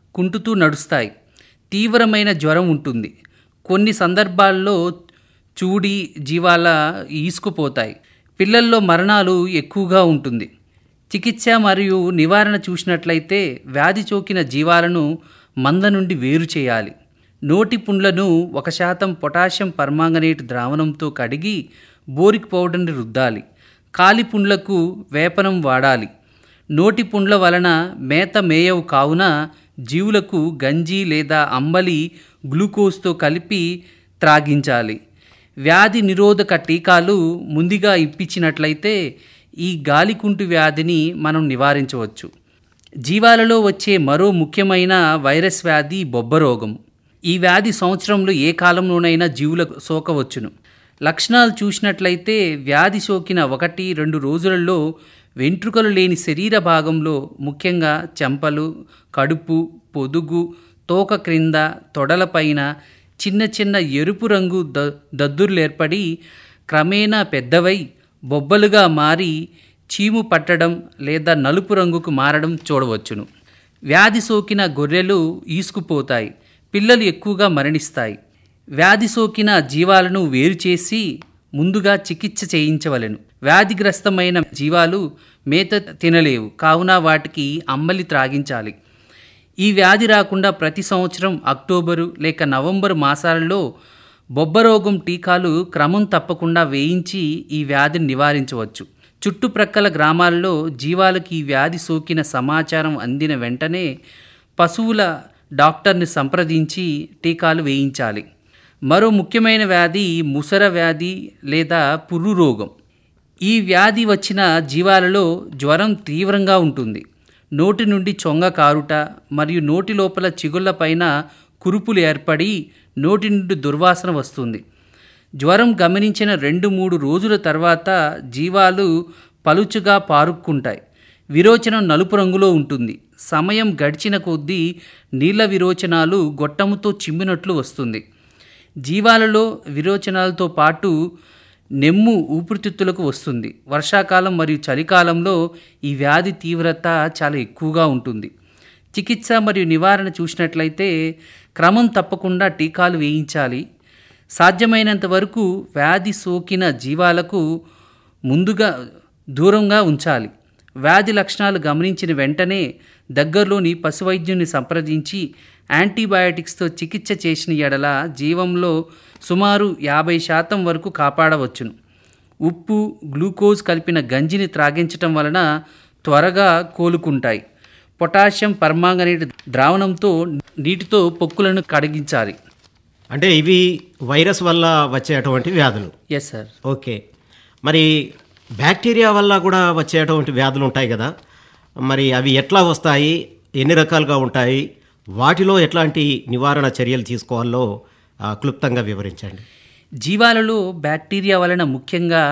కుంటుతూ నడుస్తాయి తీవ్రమైన జ్వరం ఉంటుంది కొన్ని సందర్భాల్లో చూడి జీవాల ఈసుకుపోతాయి పిల్లల్లో మరణాలు ఎక్కువగా ఉంటుంది చికిత్స మరియు నివారణ చూసినట్లయితే వ్యాధి సోకిన జీవాలను మంద నుండి వేరు చేయాలి నోటి పుండ్లను ఒక శాతం పొటాషియం పర్మాంగనేట్ ద్రావణంతో కడిగి బోరిక్ పౌడర్ని రుద్దాలి కాలి పుండ్లకు వేపనం వాడాలి నోటి పుండ్ల వలన మేత మేయవు కావున జీవులకు గంజి లేదా అంబలి గ్లూకోజ్తో కలిపి త్రాగించాలి వ్యాధి నిరోధక టీకాలు ముందుగా ఇప్పించినట్లయితే ఈ గాలికుంటు వ్యాధిని మనం నివారించవచ్చు జీవాలలో వచ్చే మరో ముఖ్యమైన వైరస్ వ్యాధి బొబ్బరోగం ఈ వ్యాధి సంవత్సరంలో ఏ కాలంలోనైనా జీవులకు సోకవచ్చును లక్షణాలు చూసినట్లయితే వ్యాధి సోకిన ఒకటి రెండు రోజులలో వెంట్రుకలు లేని శరీర భాగంలో ముఖ్యంగా చెంపలు కడుపు పొదుగు తోక క్రింద తొడలపైన చిన్న చిన్న ఎరుపు రంగు ద దద్దుర్లు ఏర్పడి క్రమేణా పెద్దవై బొబ్బలుగా మారి చీము పట్టడం లేదా నలుపు రంగుకు మారడం చూడవచ్చును వ్యాధి సోకిన గొర్రెలు ఈసుకుపోతాయి పిల్లలు ఎక్కువగా మరణిస్తాయి వ్యాధి సోకిన జీవాలను వేరు చేసి ముందుగా చికిత్స చేయించవలెను వ్యాధిగ్రస్తమైన జీవాలు మేత తినలేవు కావున వాటికి అమ్మలి త్రాగించాలి ఈ వ్యాధి రాకుండా ప్రతి సంవత్సరం అక్టోబరు లేక నవంబరు మాసాలలో బొబ్బరోగం టీకాలు క్రమం తప్పకుండా వేయించి ఈ వ్యాధిని నివారించవచ్చు చుట్టుప్రక్కల గ్రామాల్లో జీవాలకు ఈ వ్యాధి సోకిన సమాచారం అందిన వెంటనే పశువుల డాక్టర్ని సంప్రదించి టీకాలు వేయించాలి మరో ముఖ్యమైన వ్యాధి ముసర వ్యాధి లేదా పుర్రు రోగం ఈ వ్యాధి వచ్చిన జీవాలలో జ్వరం తీవ్రంగా ఉంటుంది నోటి నుండి చొంగ కారుట మరియు నోటి లోపల చిగుళ్ళ పైన కురుపులు ఏర్పడి నోటి నుండి దుర్వాసన వస్తుంది జ్వరం గమనించిన రెండు మూడు రోజుల తర్వాత జీవాలు పలుచుగా పారుక్కుంటాయి విరోచనం నలుపు రంగులో ఉంటుంది సమయం గడిచిన కొద్దీ నీళ్ళ విరోచనాలు గొట్టముతో చిమ్మినట్లు వస్తుంది జీవాలలో విరోచనాలతో పాటు నెమ్ము ఊపిరితిత్తులకు వస్తుంది వర్షాకాలం మరియు చలికాలంలో ఈ వ్యాధి తీవ్రత చాలా ఎక్కువగా ఉంటుంది చికిత్స మరియు నివారణ చూసినట్లయితే క్రమం తప్పకుండా టీకాలు వేయించాలి సాధ్యమైనంత వరకు వ్యాధి సోకిన జీవాలకు ముందుగా దూరంగా ఉంచాలి వ్యాధి లక్షణాలు గమనించిన వెంటనే దగ్గరలోని పశువైద్యుని సంప్రదించి యాంటీబయాటిక్స్తో చికిత్స చేసిన ఎడల జీవంలో సుమారు యాభై శాతం వరకు కాపాడవచ్చును ఉప్పు గ్లూకోజ్ కలిపిన గంజిని త్రాగించటం వలన త్వరగా కోలుకుంటాయి పొటాషియం పర్మాంగనేట్ ద్రావణంతో నీటితో పొక్కులను కడిగించాలి అంటే ఇవి వైరస్ వల్ల వచ్చేటువంటి వ్యాధులు ఎస్ సార్ ఓకే మరి బ్యాక్టీరియా వల్ల కూడా వచ్చేటువంటి వ్యాధులు ఉంటాయి కదా మరి అవి ఎట్లా వస్తాయి ఎన్ని రకాలుగా ఉంటాయి వాటిలో ఎట్లాంటి నివారణ చర్యలు తీసుకోవాలో ఆ, క్లుప్తంగా వివరించండి జీవాలలో బ్యాక్టీరియా వలన ముఖ్యంగా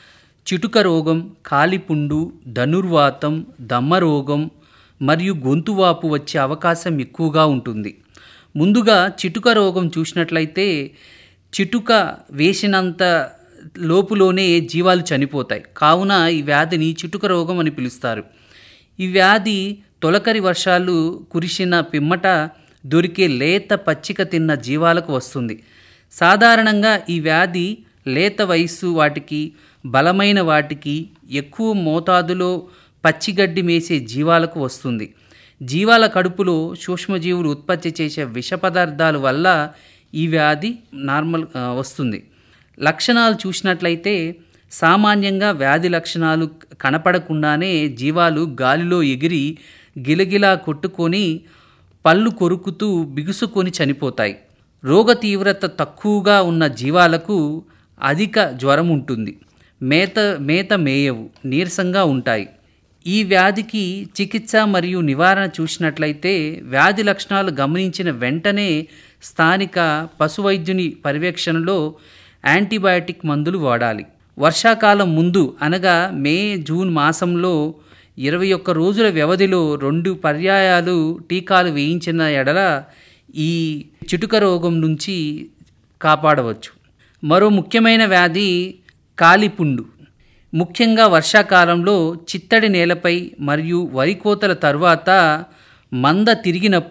చిటుక రోగం కాలిపుండు ధనుర్వాతం దమ్మ రోగం మరియు గొంతువాపు వచ్చే అవకాశం ఎక్కువగా ఉంటుంది ముందుగా చిటుక రోగం చూసినట్లయితే చిటుక వేసినంత లోపులోనే జీవాలు చనిపోతాయి కావున ఈ వ్యాధిని చిటుక రోగం అని పిలుస్తారు ఈ వ్యాధి తొలకరి వర్షాలు కురిసిన పిమ్మట దొరికే లేత పచ్చిక తిన్న జీవాలకు వస్తుంది సాధారణంగా ఈ వ్యాధి లేత వయస్సు వాటికి బలమైన వాటికి ఎక్కువ మోతాదులో పచ్చిగడ్డి మేసే జీవాలకు వస్తుంది జీవాల కడుపులో సూక్ష్మజీవులు ఉత్పత్తి చేసే విష పదార్థాల వల్ల ఈ వ్యాధి నార్మల్ ఆ, వస్తుంది లక్షణాలు చూసినట్లయితే సామాన్యంగా వ్యాధి లక్షణాలు కనపడకుండానే జీవాలు గాలిలో ఎగిరి గిలగిలా కొట్టుకొని పళ్ళు కొరుకుతూ బిగుసుకొని చనిపోతాయి రోగ తీవ్రత తక్కువగా ఉన్న జీవాలకు అధిక జ్వరం ఉంటుంది మేత మేత మేయవు నీరసంగా ఉంటాయి ఈ వ్యాధికి చికిత్స మరియు నివారణ చూసినట్లయితే వ్యాధి లక్షణాలు గమనించిన వెంటనే స్థానిక పశువైద్యుని పర్యవేక్షణలో యాంటీబయాటిక్ మందులు వాడాలి వర్షాకాలం ముందు అనగా మే జూన్ మాసంలో ఇరవై ఒక్క రోజుల వ్యవధిలో రెండు పర్యాయాలు టీకాలు వేయించిన ఎడల ఈ చిటుక రోగం నుంచి కాపాడవచ్చు మరో ముఖ్యమైన వ్యాధి కాలిపుండు ముఖ్యంగా వర్షాకాలంలో చిత్తడి నేలపై మరియు వరి కోతల తరువాత మంద తిరిగినప్పుడు